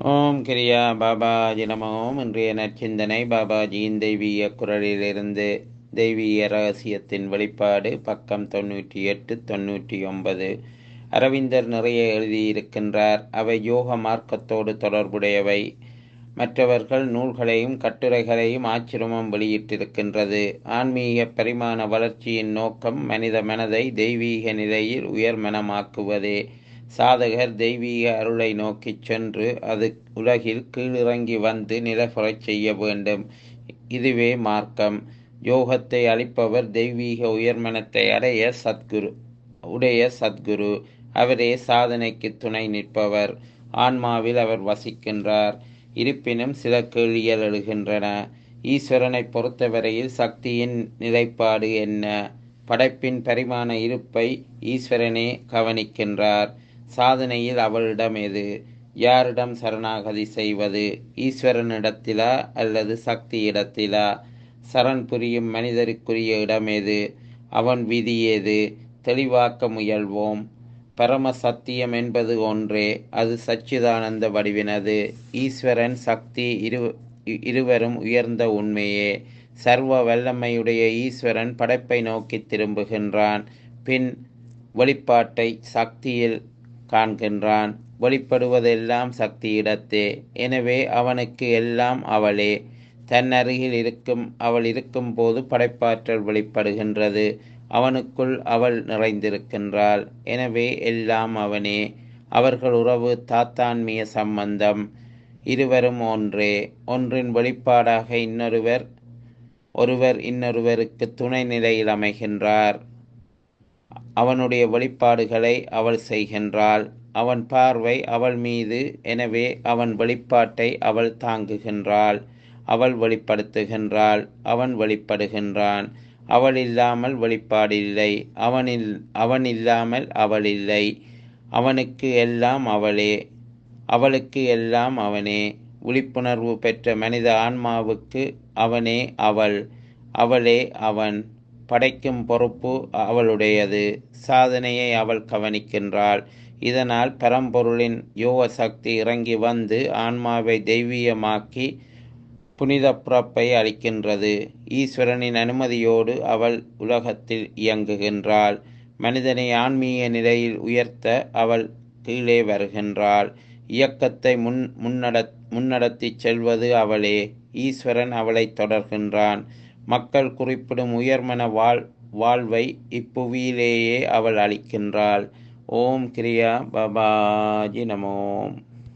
ஓம் கிரியா பாபாஜி நமோம் இன்றைய நற்சிந்தனை பாபாஜியின் தெய்வீக குரலிலிருந்து தெய்வீக ரகசியத்தின் வெளிப்பாடு பக்கம் தொண்ணூற்றி எட்டு தொண்ணூற்றி ஒன்பது அரவிந்தர் நிறைய எழுதியிருக்கின்றார் அவை யோக மார்க்கத்தோடு தொடர்புடையவை மற்றவர்கள் நூல்களையும் கட்டுரைகளையும் ஆச்சிரமம் வெளியிட்டிருக்கின்றது ஆன்மீக பரிமாண வளர்ச்சியின் நோக்கம் மனித மனதை தெய்வீக நிலையில் உயர்மனமாக்குவதே சாதகர் தெய்வீக அருளை நோக்கிச் சென்று அது உலகில் கீழிறங்கி வந்து நிலபுறச் செய்ய வேண்டும் இதுவே மார்க்கம் யோகத்தை அளிப்பவர் தெய்வீக உயர்மனத்தை அடைய சத்குரு உடைய சத்குரு அவரே சாதனைக்கு துணை நிற்பவர் ஆன்மாவில் அவர் வசிக்கின்றார் இருப்பினும் சில கேள்விகள் எழுகின்றன ஈஸ்வரனை பொறுத்தவரையில் சக்தியின் நிலைப்பாடு என்ன படைப்பின் பரிமாண இருப்பை ஈஸ்வரனே கவனிக்கின்றார் சாதனையில் அவளிடம் எது யாரிடம் சரணாகதி செய்வது ஈஸ்வரனிடத்திலா அல்லது சக்தி இடத்திலா சரண் புரியும் மனிதருக்குரிய இடம் எது அவன் விதி ஏது தெளிவாக்க முயல்வோம் பரம சத்தியம் என்பது ஒன்றே அது சச்சிதானந்த வடிவினது ஈஸ்வரன் சக்தி இரு இருவரும் உயர்ந்த உண்மையே சர்வ வல்லமையுடைய ஈஸ்வரன் படைப்பை நோக்கி திரும்புகின்றான் பின் வெளிப்பாட்டை சக்தியில் காண்கின்றான் வெளிப்படுவதெல்லாம் சக்தியிடத்தே எனவே அவனுக்கு எல்லாம் அவளே தன் அருகில் இருக்கும் அவள் இருக்கும்போது படைப்பாற்றல் வெளிப்படுகின்றது அவனுக்குள் அவள் நிறைந்திருக்கின்றாள் எனவே எல்லாம் அவனே அவர்கள் உறவு தாத்தான்மிய சம்பந்தம் இருவரும் ஒன்றே ஒன்றின் வெளிப்பாடாக இன்னொருவர் ஒருவர் இன்னொருவருக்கு துணை நிலையில் அமைகின்றார் அவனுடைய வெளிப்பாடுகளை அவள் செய்கின்றாள் அவன் பார்வை அவள் மீது எனவே அவன் வெளிப்பாட்டை அவள் தாங்குகின்றாள் அவள் வெளிப்படுத்துகின்றாள் அவன் வெளிப்படுகின்றான் அவள் இல்லாமல் வெளிப்பாடில்லை அவனில் அவன் இல்லாமல் அவள் இல்லை அவனுக்கு எல்லாம் அவளே அவளுக்கு எல்லாம் அவனே விழிப்புணர்வு பெற்ற மனித ஆன்மாவுக்கு அவனே அவள் அவளே அவன் படைக்கும் பொறுப்பு அவளுடையது சாதனையை அவள் கவனிக்கின்றாள் இதனால் பரம்பொருளின் யோக சக்தி இறங்கி வந்து ஆன்மாவை தெய்வீகமாக்கி புனித பிறப்பை அளிக்கின்றது ஈஸ்வரனின் அனுமதியோடு அவள் உலகத்தில் இயங்குகின்றாள் மனிதனை ஆன்மீக நிலையில் உயர்த்த அவள் கீழே வருகின்றாள் இயக்கத்தை முன் முன்னட முன்னடத்தி செல்வது அவளே ஈஸ்வரன் அவளை தொடர்கின்றான் மக்கள் குறிப்பிடும் உயர்மன வாழ் வாழ்வை இப்புவியிலேயே அவள் அளிக்கின்றாள் ஓம் கிரியா பாபாஜி நமோம்